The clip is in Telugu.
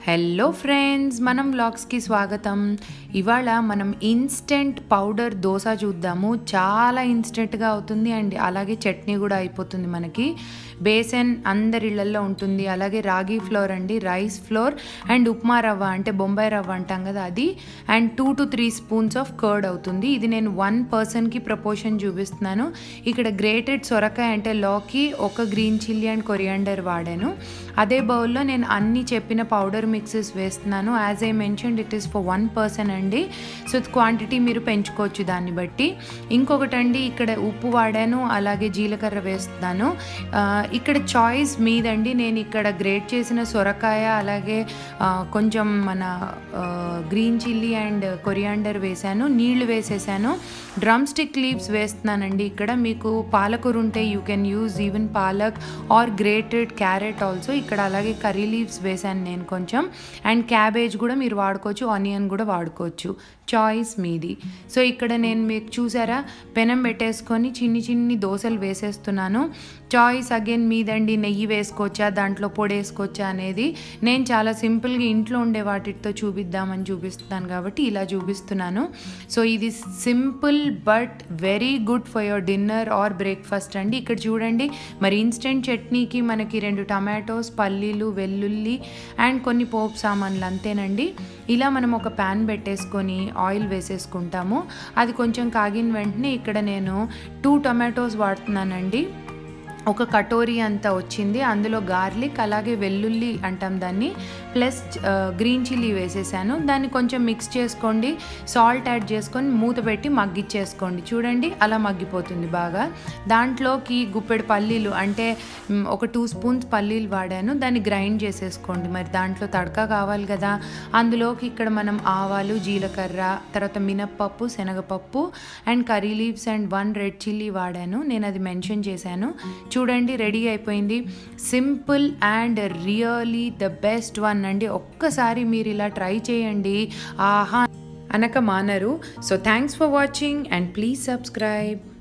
హలో ఫ్రెండ్స్ మనం వ్లాగ్స్కి స్వాగతం ఇవాళ మనం ఇన్స్టెంట్ పౌడర్ దోశ చూద్దాము చాలా ఇన్స్టెంట్గా అవుతుంది అండ్ అలాగే చట్నీ కూడా అయిపోతుంది మనకి బేసన్ అందరి ఇళ్ళల్లో ఉంటుంది అలాగే రాగి ఫ్లోర్ అండి రైస్ ఫ్లోర్ అండ్ ఉప్మా రవ్వ అంటే బొంబాయి రవ్వ అంటాం కదా అది and two to three spoons of curd అవుతుంది ఇది నేను వన్ పర్సన్కి ప్రపోర్షన్ చూపిస్తున్నాను ఇక్కడ గ్రేటెడ్ సొరకాయ అంటే లోకి ఒక గ్రీన్ చిల్లీ అండ్ కొరియాండర్ వాడాను అదే బౌల్లో నేను అన్ని చెప్పిన పౌడర్ మిక్సెస్ వేస్తున్నాను as I mentioned it is for one person అండి సో క్వాంటిటీ మీరు పెంచుకోవచ్చు దాన్ని బట్టి ఇంకొకటి అండి ఇక్కడ ఉప్పు వాడాను అలాగే జీలకర్ర వేస్తున్నాను ఆ, ఇక్కడ చాయిస్ మీదండి నేను ఇక్కడ గ్రేట్ చేసిన సొరకాయ అలాగే ఆ, కొంచెం మన గ్రీన్ చిల్లీ అండ్ కొరియాండర్ వేసాను నీళ్లు వేసేసాను డ్రమ్ స్టిక్ లీవ్స్ వేస్తున్నానండి ఇక్కడ మీకు పాలకూర ఉంటే you can use even palak or grated carrot also ఇక్కడ అలాగే కర్రీ లీవ్స్ వేసాను నేను కొంచెం అండ్ క్యాబేజ్ కూడా మీరు వాడుకోవచ్చు ఆనియన్ కూడా వాడుకోవచ్చు చాయిస్ మీది సో ఇక్కడ నేను మీకు చూసారా పెనం పెట్టేసుకొని చిన్ని చిన్ని దోశలు వేసేస్తున్నాను చాయిస్ అగైన్ మీదండి నెయ్యి వేసుకోవచ్చా దాంట్లో పొడి వేసుకోవచ్చా అనేది నేను చాలా సింపుల్గా ఇంట్లో ఉండే వాటితో చూపిద్దామని చూపిస్తున్నాను కాబట్టి ఇలా చూపిస్తున్నాను సో ఇది simple but very good for your dinner or breakfast అండి ఇక్కడ చూడండి మరి ఇన్స్టెంట్ చట్నీకి మనకి రెండు టమాటోస్ పల్లీలు వెల్లుల్లి అండ్ కొన్ని పోపు సామాన్లు అంతేనండి ఇలా మనం ఒక ప్యాన్ పెట్టేసుకొని ఆయిల్ వేసేసుకుంటాము అది కొంచెం కాగిన వెంటనే ఇక్కడ నేను టూ టమాటోస్ వాడుతున్నానండి ఒక కటోరీ అంతా వచ్చింది అందులో గార్లిక్ అలాగే వెల్లుల్లి అంటాం దాన్ని ప్లస్ గ్రీన్ చిల్లీ వేసేసాను దాన్ని కొంచెం మిక్స్ చేసుకోండి సాల్ట్ యాడ్ చేసుకొని మూత పెట్టి మగ్గిచ్చేసుకోండి చూడండి అలా మగ్గిపోతుంది బాగా దాంట్లోకి గుప్పెడు పల్లీలు అంటే మ్, ఒక టూ స్పూన్స్ పల్లీలు వాడాను దాన్ని గ్రైండ్ చేసేసుకోండి మరి దాంట్లో తడక కావాలి కదా అందులోకి ఇక్కడ మనం ఆవాలు జీలకర్ర తర్వాత మినప్పప్పు శనగపప్పు and curry leaves and one red chilli వాడాను నేను అది మెన్షన్ చేశాను చూడండి రెడీ అయిపోయింది simple and really the best one అండి ఒక్కసారి మీరు ఇలా ట్రై చేయండి ఆహా అనక మానరు so thanks for watching and please subscribe